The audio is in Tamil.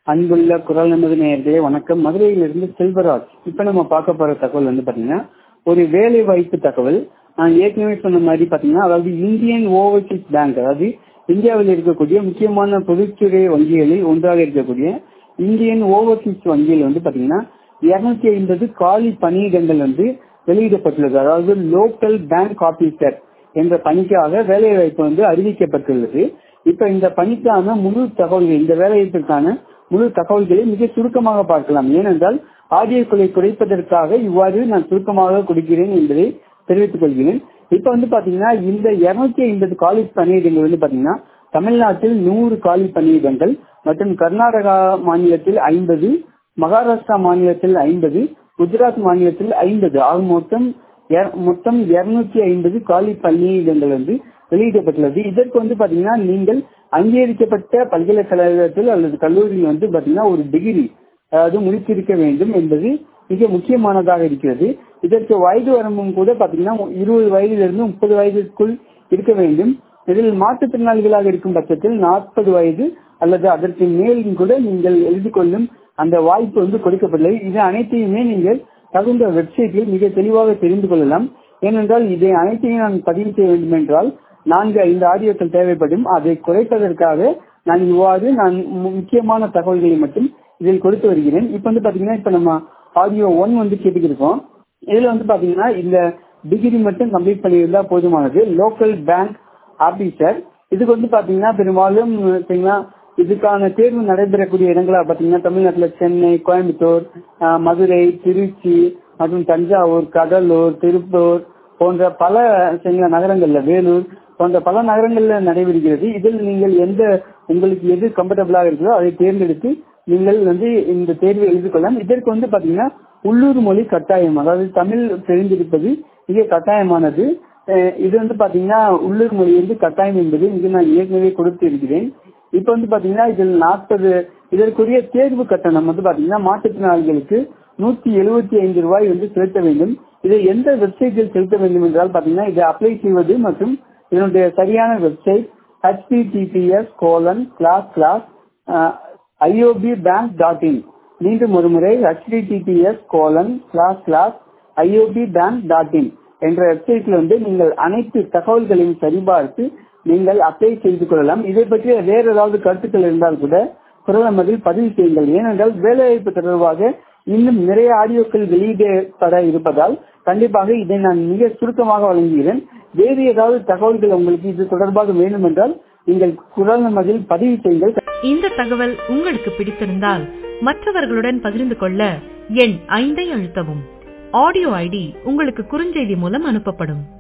அன்புள்ள குரல் நமது நேயர்களே வணக்கம் மதுரையிலிருந்து செல்வராஜ் இப்ப நம்ம பார்க்க போற தகவல் வந்து பாத்தீங்கன்னா ஒரு வேலை வாய்ப்பு தகவல் நான் ஏற்கனவே சொன்ன மாதிரி பாத்தீங்கன்னா அதாவது இந்தியன் ஓவர்சீஸ் பேங்க் அதாவது இந்தியாவில் இருக்கக்கூடிய முக்கியமான பொதுத்துறை வங்கிகளில் ஒன்றாக இருக்கக்கூடிய இந்தியன் ஓவர்சீஸ் வங்கியில் வந்து பாத்தீங்கன்னா இருநூத்தி ஐம்பது காலி பணியிடங்கள் வந்து வெளியிடப்பட்டுள்ளது அதாவது லோக்கல் பேங்க் ஆபீசர் என்ற பணிக்காக வேலை வாய்ப்பு வந்து அறிவிக்கப்பட்டுள்ளது இப்ப இந்த பணிக்கான முழு தகவல்கள் இந்த வேலைவாய்ப்பிற்கான முழு தகவல்களை மிக சுருக்கமாக பார்க்கலாம் ஏனென்றால் ஆடியோக்களை குறைப்பதற்காக இவ்வாறு நான் சுருக்கமாக கொடுக்கிறேன் என்பதை தெரிவித்துக் கொள்கிறேன் இப்ப வந்து பாத்தீங்கன்னா இந்த இருநூத்தி ஐம்பது காலி பணியிடங்கள் வந்து பாத்தீங்கன்னா தமிழ்நாட்டில் நூறு காலி பணியிடங்கள் மற்றும் கர்நாடகா மாநிலத்தில் ஐம்பது மகாராஷ்டிரா மாநிலத்தில் ஐம்பது குஜராத் மாநிலத்தில் ஐம்பது ஆக மொத்தம் மொத்தம் இருநூத்தி ஐம்பது காலி பணியிடங்கள் வந்து வெளியிடப்பட்டுள்ளது இதற்கு வந்து பாத்தீங்கன்னா நீங்கள் அங்கீகரிக்கப்பட்ட பல்கலைக்கழகத்தில் அல்லது கல்லூரியில் வந்து பாத்தீங்கன்னா ஒரு டிகிரி அதாவது முடித்திருக்க வேண்டும் என்பது மிக முக்கியமானதாக இருக்கிறது இதற்கு வயது வரம்பும் கூட பாத்தீங்கன்னா இருபது வயதிலிருந்து முப்பது வயதிற்குள் இருக்க வேண்டும் இதில் மாற்றுத்திறனாளிகளாக இருக்கும் பட்சத்தில் நாற்பது வயது அல்லது அதற்கு மேலும் கூட நீங்கள் எழுதி கொள்ளும் அந்த வாய்ப்பு வந்து கொடுக்கப்பட்டுள்ளது இது அனைத்தையுமே நீங்கள் தகுந்த வெப்சைட்டில் மிக தெளிவாக தெரிந்து கொள்ளலாம் ஏனென்றால் இதை அனைத்தையும் நான் பதிவு செய்ய வேண்டும் என்றால் நான்கு ஐந்து ஆடியோக்கள் தேவைப்படும் அதை குறைப்பதற்காக நான் இவ்வாறு நான் முக்கியமான தகவல்களை மட்டும் இதில் கொடுத்து வருகிறேன் இப்ப வந்து பாத்தீங்கன்னா இப்ப நம்ம ஆடியோ ஒன் வந்து கேட்டுக்கிருக்கோம் இதுல வந்து பாத்தீங்கன்னா இந்த டிகிரி மட்டும் கம்ப்ளீட் பண்ணியிருந்தா போதுமானது லோக்கல் பேங்க் ஆபீசர் இதுக்கு வந்து பாத்தீங்கன்னா பெரும்பாலும் இதுக்கான தேர்வு நடைபெறக்கூடிய இடங்களா பாத்தீங்கன்னா தமிழ்நாட்டில் சென்னை கோயம்புத்தூர் மதுரை திருச்சி மற்றும் தஞ்சாவூர் கடலூர் திருப்பூர் போன்ற பல நகரங்கள்ல வேலூர் போன்ற பல நகரங்கள்ல நடைபெறுகிறது இதில் நீங்கள் எந்த உங்களுக்கு எது கம்ஃபர்டபுளாக இருக்கிறதோ அதை தேர்ந்தெடுத்து நீங்கள் வந்து இந்த தேர்வை எழுதி கொள்ளலாம் இதற்கு வந்து பாத்தீங்கன்னா உள்ளூர் மொழி கட்டாயம் அதாவது தமிழ் தெரிந்திருப்பது மிக கட்டாயமானது இது வந்து பாத்தீங்கன்னா உள்ளூர் மொழி வந்து கட்டாயம் என்பது இங்கு நான் ஏற்கனவே கொடுத்து இருக்கிறேன் இப்ப வந்து பாத்தீங்கன்னா இதில் நாற்பது இதற்குரிய தேர்வு கட்டணம் வந்து பாத்தீங்கன்னா மாற்றுத்திறனாளிகளுக்கு நூத்தி எழுபத்தி ஐந்து ரூபாய் வந்து செலுத்த வேண்டும் இதை எந்த வெப்சைட்டில் செலுத்த வேண்டும் என்றால் பாத்தீங்கன்னா இதை அப்ளை செய்வது மற்றும் இதனுடைய சரியான website HTTPS colon slash slash IOB bank dot in மீண்டும் ஒருமுறை HTTPS colon slash slash IOB bank dot in என்ற வெப்சைட்ல வந்து நீங்கள் அனைத்து தகவல்களையும் சரிபார்த்து நீங்கள் அப்ளை செய்து கொள்ளலாம் இதை பற்றிய வேற ஏதாவது கருத்துக்கள் இருந்தால் கூட குரலமதில் பதிவு செய்யுங்கள் ஏனென்றால் வேலைவாய்ப்பு தொடர்பாக இன்னும் நிறைய ஆடியோக்கள் வெளியிடப்பட இருப்பதால் கண்டிப்பாக இதை நான் மிக சுருக்கமாக வழங்குகிறேன் வேறு ஏதாவது தகவல்கள் உங்களுக்கு இது தொடர்பாக வேண்டும் என்றால் நீங்கள் குரல் நமதில் பதிவு செய்யுங்கள் இந்த தகவல் உங்களுக்கு பிடித்திருந்தால் மற்றவர்களுடன் பகிர்ந்து கொள்ள எண் ஐந்தை அழுத்தவும் ஆடியோ ஐடி உங்களுக்கு குறுஞ்செய்தி மூலம் அனுப்பப்படும்